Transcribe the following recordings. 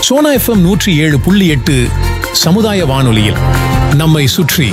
Sona FM நூற்றி ஏழு புள்ளி எட்டு சமுதாய வானொலியில் நம்மை சுற்றி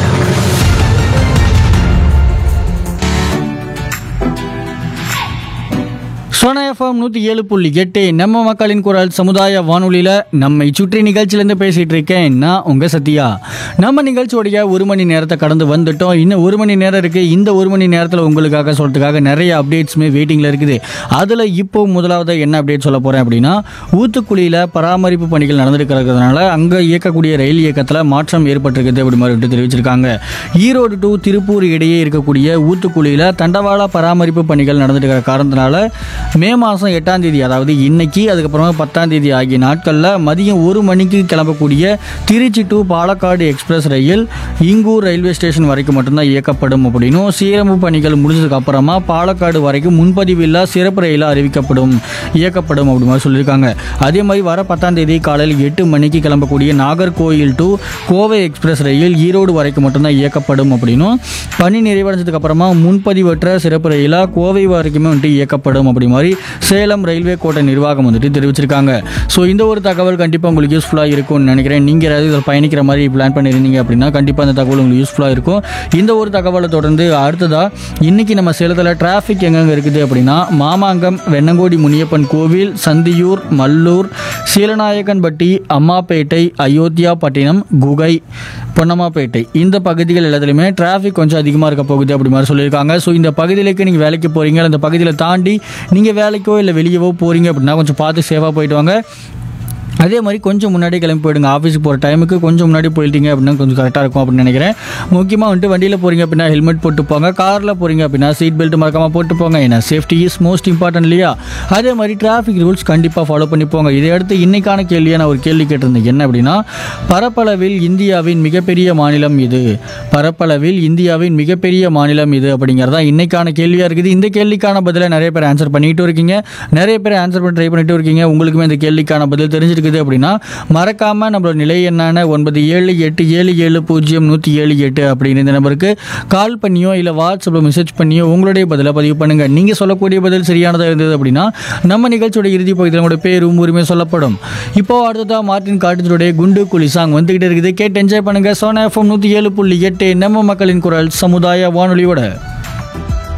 சோனா எஃப்எம் நூற்றி ஏழு புள்ளி எட்டு நம்ம மக்களின் குரல் சமுதாய வானொலியில் நம்மை சுற்றி நிகழ்ச்சியிலேருந்து பேசிகிட்டு இருக்கேன் நான் உங்கள் சத்யா நம்ம நிகழ்ச்சியோடைய ஒரு மணி நேரத்தை கடந்து வந்துட்டோம் இன்னும் ஒரு மணி நேரம் இருக்குது இந்த ஒரு மணி நேரத்தில் உங்களுக்காக சொல்கிறதுக்காக நிறைய அப்டேட்ஸுமே வெயிட்டிங்கில் இருக்குது அதில் இப்போ முதலாவது என்ன அப்டேட் சொல்ல போகிறேன் அப்படின்னா ஊத்துக்குழியில் பராமரிப்பு பணிகள் நடந்துருக்கிறதுனால அங்கே இயக்கக்கூடிய ரயில் இயக்கத்தில் மாற்றம் ஏற்பட்டிருக்குது அப்படி மாதிரி வந்துட்டு தெரிவிச்சிருக்காங்க ஈரோடு டு திருப்பூர் இடையே இருக்கக்கூடிய ஊத்துக்குழியில் தண்டவாள பராமரிப்பு பணிகள் நடந்துட்டு இருக்கிற காரணத்தினால மே மாதம் எட்டாம் தேதி அதாவது இன்னைக்கு அதுக்கப்புறமா பத்தாம் தேதி ஆகிய நாட்களில் மதியம் ஒரு மணிக்கு கிளம்பக்கூடிய திருச்சி டு பாலக்காடு எக்ஸ்பிரஸ் ரயில் இங்கூர் ரயில்வே ஸ்டேஷன் வரைக்கும் மட்டும்தான் இயக்கப்படும் அப்படின்னும் சீரமைப்பு பணிகள் முடிஞ்சதுக்கு அப்புறமா பாலக்காடு வரைக்கும் முன்பதிவு இல்லா சிறப்பு ரயிலாக அறிவிக்கப்படும் இயக்கப்படும் அப்படி மாதிரி சொல்லியிருக்காங்க அதே மாதிரி வர பத்தாம் தேதி காலையில் எட்டு மணிக்கு கிளம்பக்கூடிய நாகர்கோயில் டு கோவை எக்ஸ்பிரஸ் ரயில் ஈரோடு வரைக்கும் மட்டும்தான் இயக்கப்படும் அப்படின்னும் பணி நிறைவடைஞ்சதுக்கு அப்புறமா முன்பதிவற்ற சிறப்பு ரயிலாக கோவை வரைக்குமே வந்துட்டு இயக்கப்படும் அப்படி மாதிரி சேலம் ரயில்வே கோட்டை நிர்வாகம் வந்துட்டு தெரிவிச்சிருக்காங்க ஸோ இந்த ஒரு தகவல் கண்டிப்பாக உங்களுக்கு யூஸ்ஃபுல்லாக இருக்கும்னு நினைக்கிறேன் நீங்கள் யாராவது இதில் பயணிக்கிற மாதிரி பிளான் பண்ணியிருந்தீங்க அப்படின்னா கண்டிப்பாக அந்த தகவல் உங்களுக்கு யூஸ்ஃபுல்லாக இருக்கும் இந்த ஒரு தகவலை தொடர்ந்து அடுத்ததாக இன்னைக்கு நம்ம சேலத்தில் டிராஃபிக் எங்கெங்கே இருக்குது அப்படின்னா மாமாங்கம் வெண்ணங்கோடி முனியப்பன் கோவில் சந்தியூர் மல்லூர் சீலநாயக்கன்பட்டி அம்மாப்பேட்டை அயோத்தியாப்பட்டினம் குகை பொன்னம்மாப்பேட்டை இந்த பகுதிகள் எல்லாத்துலேயுமே டிராஃபிக் கொஞ்சம் அதிகமாக இருக்க போகுது அப்படி மாதிரி சொல்லியிருக்காங்க ஸோ இந்த பகுதியிലേക്ക് நீங்கள் வேலைக்கு போகிறீங்க அந்த பகுதியில் தாண்டி நீங்கள் வேலைக்கோ இல்லை வெளியவோ போகிறீங்க அப்படின்னா கொஞ்சம் பார்த்து சேஃபாக போயிட்டு வாங்க அதே மாதிரி கொஞ்சம் முன்னாடி கிளம்பி போயிடுங்க ஆஃபீஸுக்கு போகிற டைமுக்கு கொஞ்சம் முன்னாடி போயிட்டீங்க அப்படின்னா கொஞ்சம் கரெக்டாக இருக்கும் அப்படின்னு நினைக்கிறேன் முக்கியமாக வந்துட்டு வண்டியில் போகிறீங்க அப்படின்னா ஹெல்மெட் போட்டு போங்க காரில் போகிறீங்க அப்படின்னா சீட் பெல்ட் மறக்காமல் போட்டு போங்க ஏன்னா சேஃப்டி இஸ் மோஸ்ட் இம்பார்ட்டன்ட் இல்லையா அதே மாதிரி டிராஃபிக் ரூல்ஸ் கண்டிப்பாக ஃபாலோ பண்ணி போங்க இதை அடுத்து இன்னைக்கான கேள்வியை நான் ஒரு கேள்வி கேட்டிருந்தேன் என்ன அப்படின்னா பரப்பளவில் இந்தியாவின் மிகப்பெரிய மாநிலம் இது பரப்பளவில் இந்தியாவின் மிகப்பெரிய மாநிலம் இது அப்படிங்கிறதா இன்னைக்கான கேள்வியாக இருக்குது இந்த கேள்விக்கான பதிலை நிறைய பேர் ஆன்சர் பண்ணிட்டு இருக்கீங்க நிறைய பேர் ஆன்சர் பண்ணி ட்ரை பண்ணிட்டு இருக்கீங்க உங்களுக்குமே இந்த கேள்விக்கான பதில் தெரிஞ்சிருக்குது அப்படின்னா மறக்காம நம்மளோட நிலை என்னான ஒன்பது ஏழு எட்டு ஏழு ஏழு பூஜ்ஜியம் நூற்றி ஏழு எட்டு அப்படின்னு இந்த நம்பருக்கு கால் பண்ணியோ இல்லை வாட்ஸ்அப்பில் மெசேஜ் பண்ணியோ உங்களுடைய பதிலை பதிவு பண்ணுங்க நீங்கள் சொல்லக்கூடிய பதில் சரியானதாக இருந்தது அப்படின்னா நம்ம நிகழ்ச்சியோட இறுதி பகுதியில் உங்களோட பேரும் உரிமை சொல்லப்படும் இப்போ அடுத்ததாக மார்டின் காட்டுடைய குண்டு குழி சாங் வந்துகிட்டு இருக்குது கேட்டு என்ஜாய் பண்ணுங்க சோனா எஃப்எம் நூற்றி ஏழு புள்ளி எட்டு நம்ம மக்களின் குரல் சமுதாய வானொலியோட